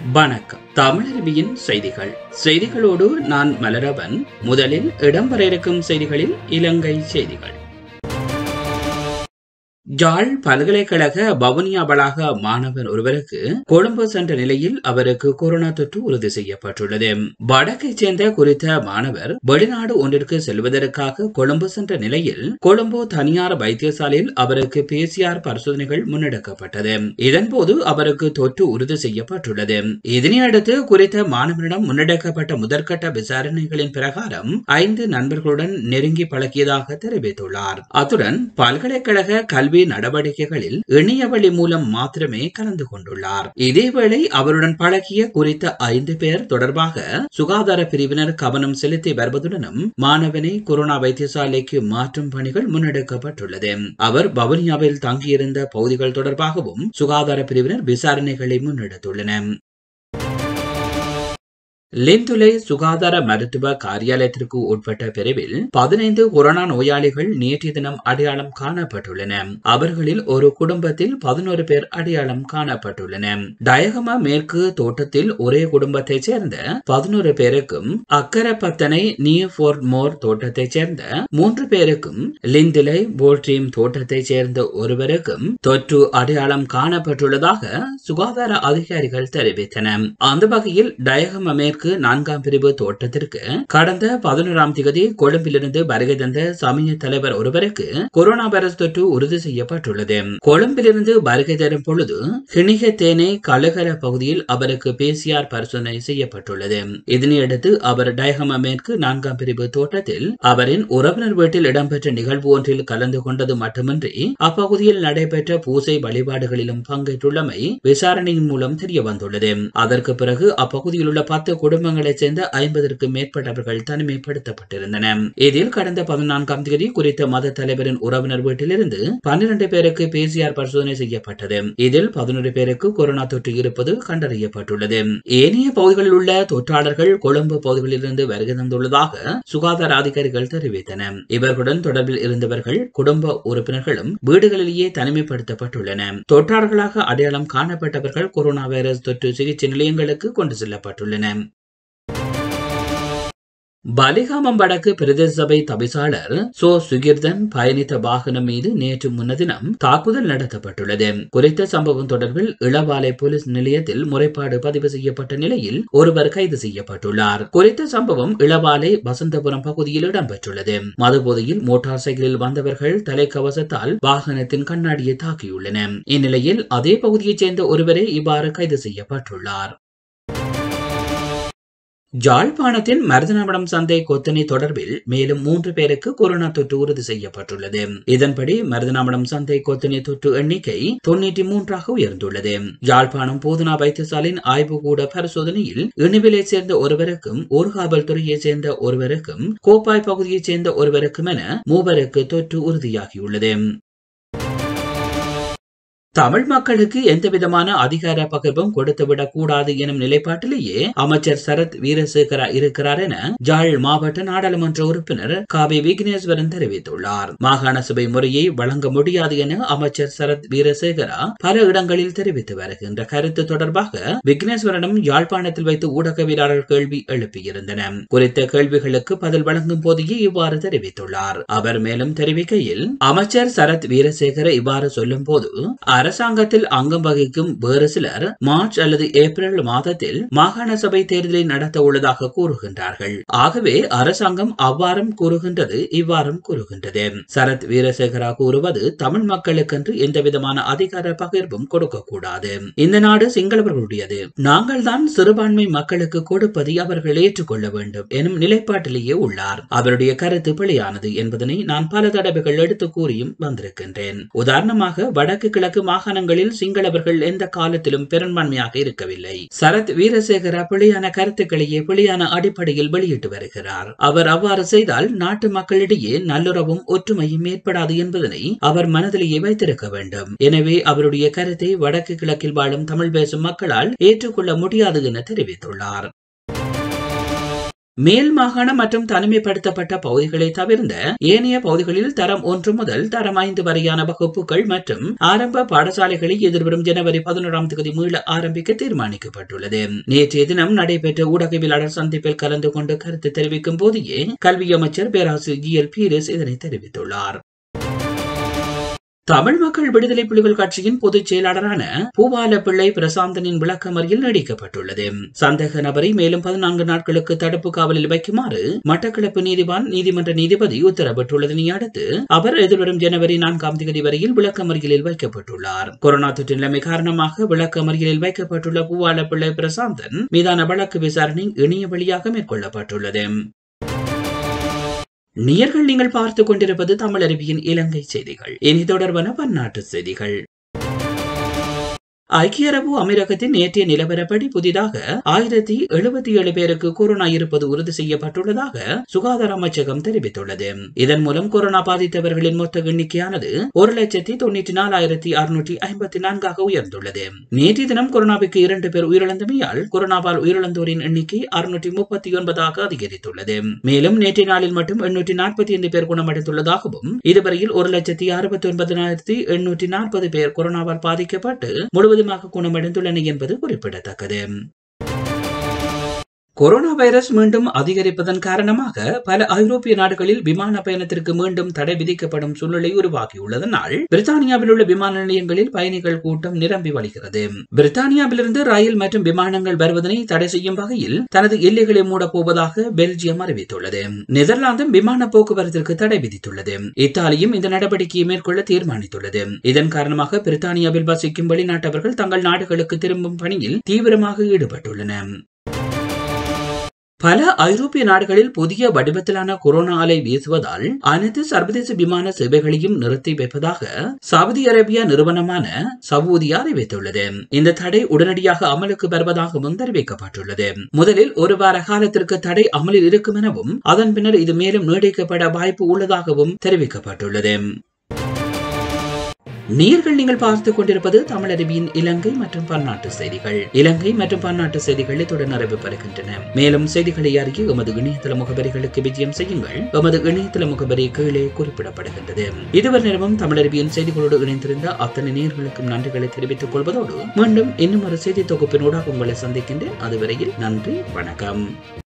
வணக்கம் தமிழருவியின் செய்திகள் செய்திகளோடு நான் மலரவன் முதலில் இடம்பெற இருக்கும் செய்திகளில் இலங்கை செய்திகள் யாழ் பல்கலைக்கழக வவுனியா வளாக மாணவர் ஒருவருக்கு கொழும்பு சென்ற நிலையில் அவருக்கு கொரோனா தொற்று உறுதி செய்யப்பட்டுள்ளது வடக்கைச் சேர்ந்த குறித்த மாணவர் வெளிநாடு ஒன்றிற்கு செல்வதற்காக கொழும்பு சென்ற நிலையில் கொழும்பு தனியார் வைத்தியசாலையில் அவருக்கு பிசிஆர் பரிசோதனைகள் முன்னெடுக்கப்பட்டது இதன்போது அவருக்கு தொற்று உறுதி செய்யப்பட்டுள்ளது இதனையடுத்து குறித்த மாணவரிடம் முன்னெடுக்கப்பட்ட முதற்கட்ட விசாரணைகளின் பிரகாரம் ஐந்து நண்பர்களுடன் நெருங்கி பழகியதாக தெரிவித்துள்ளார் அத்துடன் பல்கலைக்கழக கல்வி நடவடிக்கைகளில் இணையவழி மூலம் மாத்திரமே கலந்து கொண்டுள்ளார் இதேவேளை அவருடன் பழகிய குறித்த ஐந்து பேர் தொடர்பாக சுகாதார பிரிவினர் கவனம் செலுத்தி வருவதுடனும் மாணவனை கொரோனா வைத்தியசாலைக்கு மாற்றும் பணிகள் முன்னெடுக்கப்பட்டுள்ளது அவர் வவுனியாவில் தங்கியிருந்த பகுதிகள் தொடர்பாகவும் சுகாதார பிரிவினர் விசாரணைகளை முன்னெடுத்துள்ளனர் லிந்துலை சுகாதார மருத்துவ காரியாலயத்திற்கு உட்பட்ட பிரிவில் பதினைந்து கொரோனா நோயாளிகள் நேற்றைய தினம் அடையாளம் காணப்பட்டுள்ளன அவர்களில் ஒரு குடும்பத்தில் பதினோரு பேர் அடையாளம் காணப்பட்டுள்ளன டயகம மேற்கு தோட்டத்தில் ஒரே குடும்பத்தைச் சேர்ந்த பதினோரு பேருக்கும் அக்கரப்பத்தனை நியூ மோர் தோட்டத்தைச் சேர்ந்த மூன்று பேருக்கும் லிந்திலை போல்ட்ரீம் தோட்டத்தைச் சேர்ந்த ஒருவருக்கும் தொற்று அடையாளம் காணப்பட்டுள்ளதாக சுகாதார அதிகாரிகள் தெரிவித்தனர் அந்த வகையில் டயகம மேற்கு மேற்கு நான்காம் பிரிவு தோட்டத்திற்கு கடந்த பதினோராம் தேதி கொழும்பிலிருந்து வருகை தந்த சமய தலைவர் ஒருவருக்கு கொரோனா வைரஸ் தொற்று உறுதி செய்யப்பட்டுள்ளது கொழும்பிலிருந்து வருகை தரும் பொழுது கிணிகத்தேனை கழுகர பகுதியில் அவருக்கு பிசிஆர் பரிசோதனை செய்யப்பட்டுள்ளது இதனையடுத்து அவர் டயகம மேற்கு நான்காம் பிரிவு தோட்டத்தில் அவரின் உறவினர் வீட்டில் இடம்பெற்ற நிகழ்வு ஒன்றில் கலந்து கொண்டது மட்டுமின்றி அப்பகுதியில் நடைபெற்ற பூசை வழிபாடுகளிலும் பங்கேற்றுள்ளமை விசாரணையின் மூலம் தெரிய வந்துள்ளது அதற்கு பிறகு அப்பகுதியில் உள்ள பத்து குடும்பங்களைச் சேர்ந்த ஐம்பதற்கும் மேற்பட்டவர்கள் தனிமைப்படுத்தப்பட்டிருந்தனர் இதில் கடந்த பதினான்காம் தேதி குறித்த மத தலைவரின் உறவினர் வீட்டிலிருந்து பன்னிரண்டு பேருக்கு பிசிஆர் பரிசோதனை செய்யப்பட்டது இதில் பதினொரு பேருக்கு கொரோனா தொற்று இருப்பது கண்டறியப்பட்டுள்ளது ஏனைய பகுதிகளில் உள்ள தொற்றாளர்கள் கொழும்பு பகுதிகளிலிருந்து வருகை தந்துள்ளதாக சுகாதார அதிகாரிகள் தெரிவித்தனர் இவர்களுடன் தொடர்பில் இருந்தவர்கள் குடும்ப உறுப்பினர்களும் வீடுகளிலேயே தனிமைப்படுத்தப்பட்டுள்ளன தொற்றாளர்களாக அடையாளம் காணப்பட்டவர்கள் கொரோனா வைரஸ் தொற்று சிகிச்சை நிலையங்களுக்கு கொண்டு செல்லப்பட்டுள்ளன பலிகாமம் வடக்கு பிரதேச சபை தவிசாளர் சோ சுகிர்தன் பயணித்த வாகனம் மீது நேற்று முன்னதினம் தாக்குதல் நடத்தப்பட்டுள்ளது குறித்த சம்பவம் தொடர்பில் இளவாலை போலீஸ் நிலையத்தில் முறைப்பாடு பதிவு செய்யப்பட்ட நிலையில் ஒருவர் கைது செய்யப்பட்டுள்ளார் குறித்த சம்பவம் இளவாலை வசந்தபுரம் பகுதியில் இடம்பெற்றுள்ளது மதுபோதையில் மோட்டார் சைக்கிளில் வந்தவர்கள் தலைக்கவசத்தால் வாகனத்தின் கண்ணாடியை தாக்கியுள்ளனர் இந்நிலையில் அதே பகுதியைச் சேர்ந்த ஒருவரே இவ்வாறு கைது செய்யப்பட்டுள்ளார் ஜாழ்ப்பாணத்தின் மருதனவடம் சந்தை கொத்தனை தொடர்பில் மேலும் மூன்று பேருக்கு கொரோனா தொற்று உறுதி செய்யப்பட்டுள்ளது இதன்படி மருதனவடம் சந்தை கொத்தனை தொற்று எண்ணிக்கை தொன்னூற்றி மூன்றாக உயர்ந்துள்ளது யாழ்ப்பாணம் போதனா வைத்தியசாலையின் ஆய்வுகூட பரிசோதனையில் இணுவிலை சேர்ந்த ஒருவருக்கும் ஊர்காவல் துறையைச் சேர்ந்த ஒருவருக்கும் கோப்பாய் பகுதியைச் சேர்ந்த ஒருவருக்கும் என மூவருக்கு தொற்று உறுதியாகியுள்ளது தமிழ் மக்களுக்கு எந்தவிதமான அதிகார பகிர்வும் கொடுத்துவிடக் கூடாது எனும் நிலைப்பாட்டிலேயே அமைச்சர் சரத் வீரசேகரா இருக்கிறார் என ஜாழ் மாவட்ட நாடாளுமன்ற உறுப்பினர் காவி விக்னேஸ்வரன் தெரிவித்துள்ளார் மாகாண சபை முறையை வழங்க முடியாது என அமைச்சர் சரத் வீரசேகரா பல இடங்களில் தெரிவித்து வருகின்ற கருத்து தொடர்பாக விக்னேஸ்வரனும் யாழ்ப்பாணத்தில் வைத்து ஊடகவியலாளர் கேள்வி எழுப்பியிருந்தனர் குறித்த கேள்விகளுக்கு பதில் வழங்கும் போதே இவ்வாறு தெரிவித்துள்ளார் அவர் மேலும் தெரிவிக்கையில் அமைச்சர் சரத் வீரசேகர இவ்வாறு சொல்லும் போது அரசாங்கத்தில் அங்கம் வகிக்கும் வேறு சிலர் மார்ச் அல்லது ஏப்ரல் மாதத்தில் மாகாண சபை தேர்தலை நடத்த உள்ளதாக கூறுகின்றார்கள் ஆகவே அரசாங்கம் அவ்வாறும் கூறுகின்றது இவ்வாறும் கூறுகின்றது சரத் வீரசேகரா கூறுவது தமிழ் மக்களுக்கென்று எந்தவிதமான அதிகார பகிர்வும் கொடுக்கக்கூடாது இந்த நாடு சிங்களவர்களுடையது நாங்கள் தான் சிறுபான்மை மக்களுக்கு கொடுப்பதை அவர்கள் ஏற்றுக்கொள்ள வேண்டும் எனும் நிலைப்பாட்டிலேயே உள்ளார் அவருடைய கருத்து பிழையானது என்பதனை நான் பல தடவைகள் எடுத்து கூறியும் வந்திருக்கின்றேன் உதாரணமாக வடக்கு கிழக்கு மாகாணங்களில் சிங்களவர்கள் எந்த காலத்திலும் பெரும்பான்மையாக இருக்கவில்லை சரத் வீரசேகர பிழையான கருத்துக்களையே பிழையான அடிப்படையில் வெளியிட்டு வருகிறார் அவர் அவ்வாறு செய்தால் நாட்டு மக்களிடையே நல்லுறவும் ஒற்றுமையும் ஏற்படாது என்பதனை அவர் மனதிலேயே வைத்திருக்க வேண்டும் எனவே அவருடைய கருத்தை வடக்கு கிழக்கில் வாழும் தமிழ் பேசும் மக்களால் ஏற்றுக்கொள்ள முடியாது என தெரிவித்துள்ளார் மேல் மாகாண மற்றும் தனிமைப்படுத்தப்பட்ட பகுதிகளை தவிர்ந்த ஏனைய பகுதிகளில் தரம் ஒன்று முதல் தரம் ஐந்து வரையான வகுப்புகள் மற்றும் ஆரம்ப பாடசாலைகளை எதிர்வரும் ஜனவரி பதினோராம் தேதி மீள ஆரம்பிக்க தீர்மானிக்கப்பட்டுள்ளது நேற்றைய தினம் நடைபெற்ற ஊடகவியலாளர் சந்திப்பில் கலந்து கொண்டு கருத்து தெரிவிக்கும் போதே கல்வி அமைச்சர் பேராசிரியர் ஜி எல் பீரிஸ் இதனை தெரிவித்துள்ளார் தமிழ் மக்கள் விடுதலை புலிகள் கட்சியின் பொதுச் செயலாளரான பூபால பிள்ளை பிரசாந்தனின் விளக்கமறியில் நீடிக்கப்பட்டுள்ளது சந்தேக நபரை மேலும் பதினான்கு நாட்களுக்கு தடுப்பு காவலில் வைக்குமாறு மட்டக்களப்பு நீதிவான் நீதிமன்ற நீதிபதி உத்தரவிட்டுள்ளதனை அடுத்து அவர் எதிர்வரும் ஜனவரி நான்காம் தேதி வரையில் விளக்கமறியலில் வைக்கப்பட்டுள்ளார் கொரோனா தொற்று நிலைமை காரணமாக விளக்கமறியலில் வைக்கப்பட்டுள்ள பூவால பிள்ளை பிரசாந்தன் மீதான வழக்கு விசாரணை இணைய வழியாக மேற்கொள்ளப்பட்டுள்ளது நேர்கள் நீங்கள் பார்த்துக் கொண்டிருப்பது தமிழ் அறிவியின் இலங்கை செய்திகள் இனி தொடர்பான பன்னாட்டு செய்திகள் ஐக்கிய அரபு அமீரகத்தின் நேற்றைய நிலவரப்படி புதிதாக ஆயிரத்தி எழுபத்தி ஏழு பேருக்கு கொரோனா இருப்பது உறுதி செய்யப்பட்டுள்ளதாக சுகாதார அமைச்சகம் தெரிவித்துள்ளது இதன் மூலம் கொரோனா பாதித்தவர்களின் மொத்த எண்ணிக்கையானது ஒரு லட்சத்தி தொண்ணூற்றி நாலாயிரத்தி அறுநூற்றி ஐம்பத்தி நான்காக உயர்ந்துள்ளது நேற்றைய தினம் கொரோனாவுக்கு இரண்டு பேர் உயிரிழந்தமையால் கொரோனாவால் உயிரிழந்தோரின் எண்ணிக்கை அறுநூற்றி முப்பத்தி ஒன்பதாக அதிகரித்துள்ளது மேலும் நேற்றைய நாளில் மட்டும் எண்ணூற்றி நாற்பத்தி ஐந்து பேர் குணமடைந்துள்ளதாகவும் இதுவரையில் ஒரு லட்சத்தி அறுபத்தி ஒன்பதாயிரத்தி எண்ணூற்றி நாற்பது பேர் கொரோனாவால் பாதிக்கப்பட்டு முழுவதும் முழுவதுமாக குணமடைந்துள்ளன என்பது குறிப்பிடத்தக்கது கொரோனா வைரஸ் மீண்டும் அதிகரிப்பதன் காரணமாக பல ஐரோப்பிய நாடுகளில் விமான பயணத்திற்கு மீண்டும் தடை விதிக்கப்படும் சூழ்நிலை உருவாகியுள்ளதனால் பிரித்தானியாவில் உள்ள விமான நிலையங்களில் பயணிகள் கூட்டம் நிரம்பி வழிகிறது பிரித்தானியாவிலிருந்து ரயில் மற்றும் விமானங்கள் வருவதனை தடை செய்யும் வகையில் தனது எல்லைகளை மூடப் போவதாக பெல்ஜியம் அறிவித்துள்ளது நெதர்லாந்தும் விமான போக்குவரத்திற்கு தடை விதித்துள்ளது இத்தாலியும் இந்த நடவடிக்கையை மேற்கொள்ள தீர்மானித்துள்ளது இதன் காரணமாக பிரித்தானியாவில் வசிக்கும் வெளிநாட்டவர்கள் தங்கள் நாடுகளுக்கு திரும்பும் பணியில் தீவிரமாக ஈடுபட்டுள்ளன பல ஐரோப்பிய நாடுகளில் புதிய வடிவத்திலான கொரோனா அலை வீசுவதால் அனைத்து சர்வதேச விமான சேவைகளையும் நிறுத்தி வைப்பதாக சவுதி அரேபியா நிறுவனமான சவூதியா அறிவித்துள்ளது இந்த தடை உடனடியாக அமலுக்கு வருவதாகவும் தெரிவிக்கப்பட்டுள்ளது முதலில் ஒரு வார காலத்திற்கு தடை அமலில் இருக்கும் எனவும் அதன் பின்னர் இது மேலும் நீடிக்கப்பட வாய்ப்பு உள்ளதாகவும் தெரிவிக்கப்பட்டுள்ளது நீர்கள் நீங்கள் பார்த்துக் கொண்டிருப்பது தமிழருவியின் இலங்கை மற்றும் பன்னாட்டு செய்திகள் இலங்கை மற்றும் பன்னாட்டு செய்திகள் இத்துடன் நிறைவு பெறுகின்றன மேலும் செய்திகளை அறிய எமது இணையதள முகவரிகளுக்கு விஜயம் செய்யுங்கள் எமது இணையதள முகவரி கீழே குறிப்பிடப்படுகின்றது இதுவரை நேரமும் தமிழருவியின் செய்திகளோடு இணைந்திருந்த அத்தனை நேர்களுக்கும் நன்றிகளை தெரிவித்துக் கொள்வதோடு மீண்டும் இன்னும் ஒரு செய்தி தொகுப்பினூடாக உங்களை சந்திக்கின்றேன் அதுவரையில் நன்றி வணக்கம்